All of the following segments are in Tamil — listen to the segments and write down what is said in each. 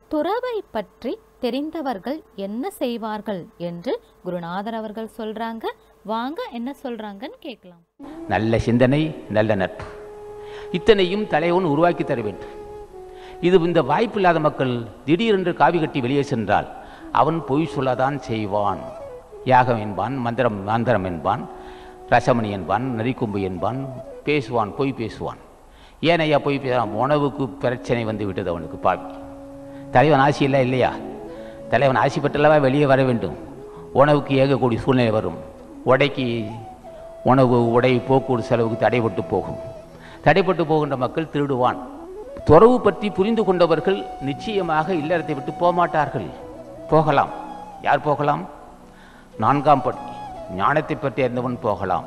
துறவை பற்றி தெரிந்தவர்கள் என்ன செய்வார்கள் என்று குருநாதர் அவர்கள் சொல்றாங்க வாங்க என்ன சொல்றாங்கன்னு கேட்கலாம் நல்ல சிந்தனை நல்ல நட்பு இத்தனையும் தலைவன் உருவாக்கி தர வேண்டும் இது இந்த வாய்ப்பு இல்லாத மக்கள் திடீரென்று காவி கட்டி வெளியே சென்றால் அவன் பொய் சொல்லதான் செய்வான் யாகம் என்பான் மந்திரம் மந்திரம் என்பான் ரசமணி என்பான் நரிக்கொம்பு என்பான் பேசுவான் பொய் பேசுவான் ஏன் ஐயா பொய் பேசுவான் உணவுக்கு பிரச்சனை வந்து விட்டது அவனுக்கு பாவி தலைவன் ஆசி இல்லை இல்லையா தலைவன் ஆசி பெற்றல்லவா வெளியே வர வேண்டும் உணவுக்கு ஏகக்கூடிய சூழ்நிலை வரும் உடைக்கு உணவு உடை போக்குவரத்து செலவுக்கு தடைப்பட்டு போகும் தடைப்பட்டு போகின்ற மக்கள் திருடுவான் துறவு பற்றி புரிந்து கொண்டவர்கள் நிச்சயமாக இல்லறத்தை விட்டு போக மாட்டார்கள் போகலாம் யார் போகலாம் நான்காம் படி ஞானத்தை பற்றி அறிந்தவன் போகலாம்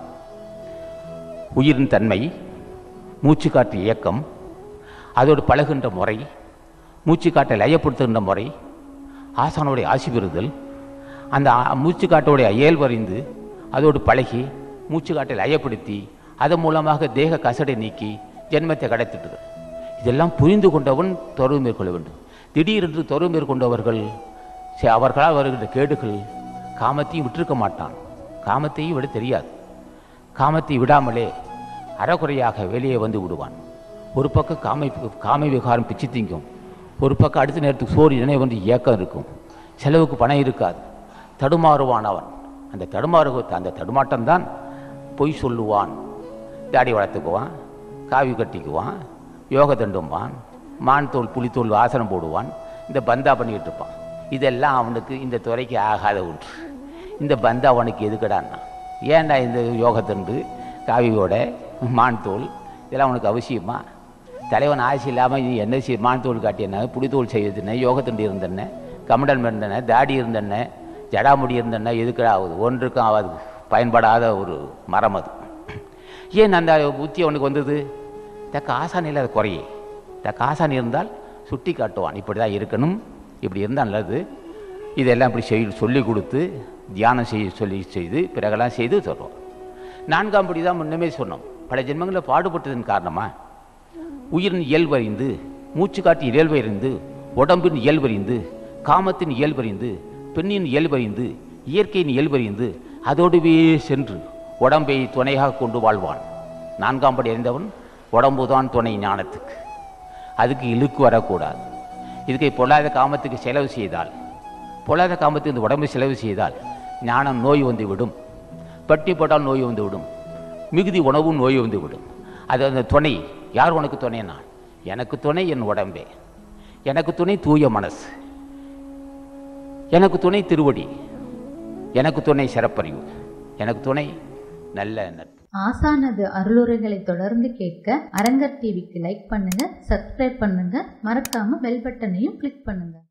உயிரின் தன்மை மூச்சுக்காற்று இயக்கம் அதோடு பழகுகின்ற முறை மூச்சுக்காட்டை லயப்படுத்துகின்ற முறை ஆசானுடைய ஆசி பெறுதல் அந்த ஆ- மூச்சுக்காட்டோடைய இயல்பறிந்து அதோடு பழகி மூச்சுக்காட்டை லயப்படுத்தி அதன் மூலமாக தேக கசடை நீக்கி ஜென்மத்தை கடத்திட்டது இதெல்லாம் புரிந்து கொண்டவன் துறவு மேற்கொள்ள வேண்டும் திடீரென்று துறவு மேற்கொண்டவர்கள் சே- அவர்களால் வருகின்ற கேடுகள் காமத்தையும் விட்டிருக்க மாட்டான் காமத்தையும் விட தெரியாது காமத்தை விடாமலே அறகுறையாக வெளியே வந்து விடுவான் ஒரு பக்கம் காமை காமை விகாரம் பிச்சு திங்கும் ஒரு பக்கம் அடுத்த நேரத்துக்கு சோறு இணை வந்து ஏக்கம் இருக்கும் செலவுக்கு பணம் இருக்காது தடுமாறுவான் அவன் அந்த தடுமாறு அந்த தடுமாட்டம் தான் பொய் சொல்லுவான் தாடி வளர்த்துக்குவான் காவி கட்டிக்குவான் யோக தண்டும்பான் மான் தோல் புலித்தோல் ஆசனம் போடுவான் இந்த பந்தா பண்ணிக்கிட்டு இருப்பான் இதெல்லாம் அவனுக்கு இந்த துறைக்கு ஆகாத ஒன்று இந்த பந்தா அவனுக்கு எதுக்கடான்னா ஏன்டா இந்த யோகத்தண்டு காவியோட மான் தோல் இதெல்லாம் அவனுக்கு அவசியமா தலைவன் ஆசை இல்லாமல் இது என்ன செய் மான் தோல் காட்டியன புலித்தோல் செய்வதுன்னு யோகத்தண்டு இருந்தன கமண்டல் இருந்தன தாடி இருந்தன ஜடாமுடி இருந்தன எதுக்கடா ஆகுது ஒன்றுக்கும் ஆகாது பயன்படாத ஒரு மரம் அது ஏன் அந்த புத்தி அவனுக்கு வந்தது தக்க ஆசானியில் அது குறையே தக்க ஆசான் இருந்தால் சுட்டி காட்டுவான் இப்படி தான் இருக்கணும் இப்படி இருந்தால் நல்லது இதெல்லாம் இப்படி செய் சொல்லி கொடுத்து தியானம் செய்ய சொல்லி செய்து பிறகெல்லாம் செய்து சொல்கிறோம் நான்காம் படி தான் முன்னமே சொன்னோம் பல ஜென்மங்களில் பாடுபட்டதன் காரணமாக உயிரின் இயல்பறிந்து மூச்சு காட்டி இயல்பறிந்து உடம்பின் இயல்பறிந்து காமத்தின் இயல்பறிந்து பெண்ணின் இயல்பறிந்து இயற்கையின் இயல்பறிந்து அதோடுவே சென்று உடம்பை துணையாக கொண்டு வாழ்வான் நான்காம் படி அறிந்தவன் உடம்புதான் துணை ஞானத்துக்கு அதுக்கு இழுக்கு வரக்கூடாது இதுக்கு பொல்லாத காமத்துக்கு செலவு செய்தால் பொல்லாத காமத்துக்கு இந்த உடம்பை செலவு செய்தால் ஞானம் நோய் வந்து விடும் பட்டி போட்டால் நோய் வந்து விடும் மிகுதி உணவும் நோய் வந்து விடும் அது அந்த துணை யார் உனக்கு துணை நான் எனக்கு துணை என் உடம்பே எனக்கு துணை தூய மனசு எனக்கு துணை திருவடி எனக்கு துணை சிறப்பறிவு எனக்கு துணை நல்ல நட்பு ஆசானது அருளுரைகளை தொடர்ந்து கேட்க அரங்கர் டிவிக்கு லைக் பண்ணுங்க சப்ஸ்கிரைப் பண்ணுங்க மறக்காம பெல் பட்டனையும் கிளிக் பண்ணுங்க